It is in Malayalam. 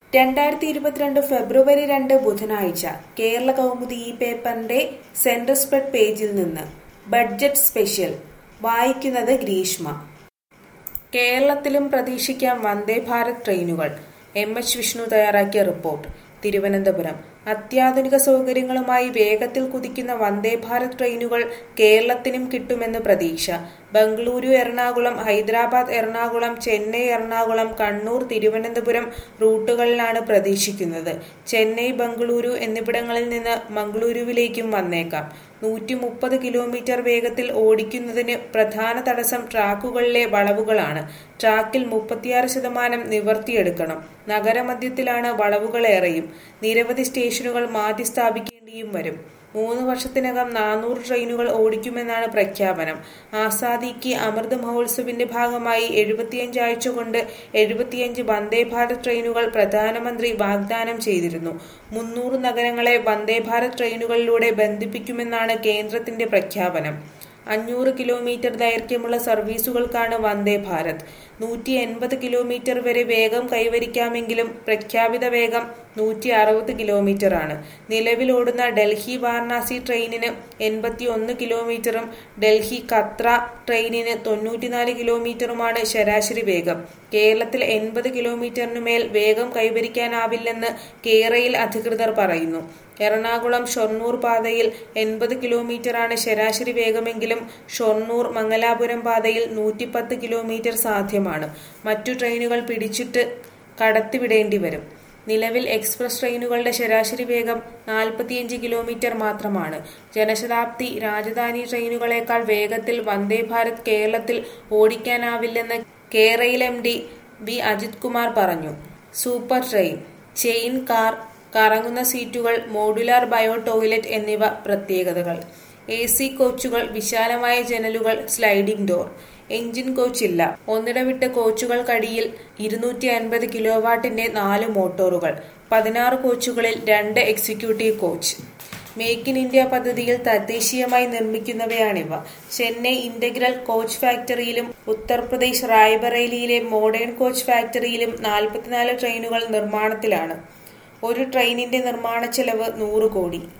രണ്ടായിരത്തി ഇരുപത്തിരണ്ട് ഫെബ്രുവരി രണ്ട് ബുധനാഴ്ച കേരള കൗമുദി ഈ പേപ്പറിന്റെ സെന്റർ സ്പ്രെഡ് പേജിൽ നിന്ന് ബഡ്ജറ്റ് സ്പെഷ്യൽ വായിക്കുന്നത് ഗ്രീഷ്മ കേരളത്തിലും പ്രതീക്ഷിക്കാം വന്ദേ ഭാരത് ട്രെയിനുകൾ എം എച്ച് വിഷ്ണു തയ്യാറാക്കിയ റിപ്പോർട്ട് തിരുവനന്തപുരം അത്യാധുനിക സൗകര്യങ്ങളുമായി വേഗത്തിൽ കുതിക്കുന്ന വന്ദേ ഭാരത് ട്രെയിനുകൾ കേരളത്തിനും കിട്ടുമെന്ന് പ്രതീക്ഷ ബംഗളൂരു എറണാകുളം ഹൈദരാബാദ് എറണാകുളം ചെന്നൈ എറണാകുളം കണ്ണൂർ തിരുവനന്തപുരം റൂട്ടുകളിലാണ് പ്രതീക്ഷിക്കുന്നത് ചെന്നൈ ബംഗളൂരു എന്നിവിടങ്ങളിൽ നിന്ന് മംഗളൂരുവിലേക്കും വന്നേക്കാം നൂറ്റി മുപ്പത് കിലോമീറ്റർ വേഗത്തിൽ ഓടിക്കുന്നതിന് പ്രധാന തടസ്സം ട്രാക്കുകളിലെ വളവുകളാണ് ട്രാക്കിൽ മുപ്പത്തിയാറ് ശതമാനം നിവർത്തിയെടുക്കണം നഗരമധ്യത്തിലാണ് വളവുകളേറെയും നിരവധി സ്റ്റേഷനുകൾ മാറ്റി സ്ഥാപിക്കേണ്ടിയും വരും മൂന്ന് വർഷത്തിനകം നാനൂറ് ട്രെയിനുകൾ ഓടിക്കുമെന്നാണ് പ്രഖ്യാപനം ആസാദിക്ക് അമൃത് മഹോത്സവിന്റെ ഭാഗമായി എഴുപത്തിയഞ്ച് ആഴ്ച കൊണ്ട് എഴുപത്തിയഞ്ച് വന്ദേ ഭാരത് ട്രെയിനുകൾ പ്രധാനമന്ത്രി വാഗ്ദാനം ചെയ്തിരുന്നു മുന്നൂറ് നഗരങ്ങളെ വന്ദേ ഭാരത് ട്രെയിനുകളിലൂടെ ബന്ധിപ്പിക്കുമെന്നാണ് കേന്ദ്രത്തിന്റെ പ്രഖ്യാപനം അഞ്ഞൂറ് കിലോമീറ്റർ ദൈർഘ്യമുള്ള സർവീസുകൾക്കാണ് വന്ദേ ഭാരത് നൂറ്റി എൺപത് കിലോമീറ്റർ വരെ വേഗം കൈവരിക്കാമെങ്കിലും പ്രഖ്യാപിത വേഗം നൂറ്റി അറുപത് കിലോമീറ്റർ ആണ് നിലവിലോടുന്ന ഡൽഹി വാരണാസി ട്രെയിനിന് എൺപത്തി ഒന്ന് കിലോമീറ്ററും ഡൽഹി കത്ര ട്രെയിനിന് തൊണ്ണൂറ്റിനാല് കിലോമീറ്ററുമാണ് ശരാശരി വേഗം കേരളത്തിൽ എൺപത് കിലോമീറ്ററിനു മേൽ വേഗം കൈവരിക്കാനാവില്ലെന്ന് കേരയിൽ അധികൃതർ പറയുന്നു എറണാകുളം ഷൊർണൂർ പാതയിൽ എൺപത് കിലോമീറ്ററാണ് ശരാശരി വേഗമെങ്കിലും ഷൊർണൂർ മംഗലാപുരം പാതയിൽ നൂറ്റിപ്പത്ത് കിലോമീറ്റർ സാധ്യമാണ് മറ്റു ട്രെയിനുകൾ പിടിച്ചിട്ട് കടത്തിവിടേണ്ടി വരും നിലവിൽ എക്സ്പ്രസ് ട്രെയിനുകളുടെ ശരാശരി വേഗം നാൽപ്പത്തിയഞ്ച് കിലോമീറ്റർ മാത്രമാണ് ജനശതാബ്ദി രാജധാനി ട്രെയിനുകളേക്കാൾ വേഗത്തിൽ വന്ദേ ഭാരത് കേരളത്തിൽ ഓടിക്കാനാവില്ലെന്ന് കേരയിൽ M D V Ajith Kumar പറഞ്ഞു സൂപ്പർ ട്രെയിൻ ചെയിൻ കാർ കറങ്ങുന്ന സീറ്റുകൾ മോഡുലാർ ബയോ ടോയ്ലറ്റ് എന്നിവ പ്രത്യേകതകൾ എ സി കോച്ചുകൾ വിശാലമായ ജനലുകൾ സ്ലൈഡിംഗ് ഡോർ എഞ്ചിൻ കോച്ച് ഇല്ല ഒന്നിടവിട്ട് കോച്ചുകൾക്കടിയിൽ ഇരുന്നൂറ്റി അൻപത് കിലോവാട്ടിന്റെ നാല് മോട്ടോറുകൾ പതിനാറ് കോച്ചുകളിൽ രണ്ട് executive coach make in India പദ്ധതിയിൽ തദ്ദേശീയമായി നിർമ്മിക്കുന്നവയാണിവ ചെന്നൈ ഇന്റഗ്രൽ കോച്ച് ഫാക്ടറിയിലും ഉത്തർപ്രദേശ് റായ്ബറേലിയിലെ മോഡേൺ കോച്ച് ഫാക്ടറിയിലും നാൽപ്പത്തിനാല് ട്രെയിനുകൾ നിർമ്മാണത്തിലാണ് ഒരു ട്രെയിനിന്റെ നിർമ്മാണ ചെലവ് നൂറ് കോടി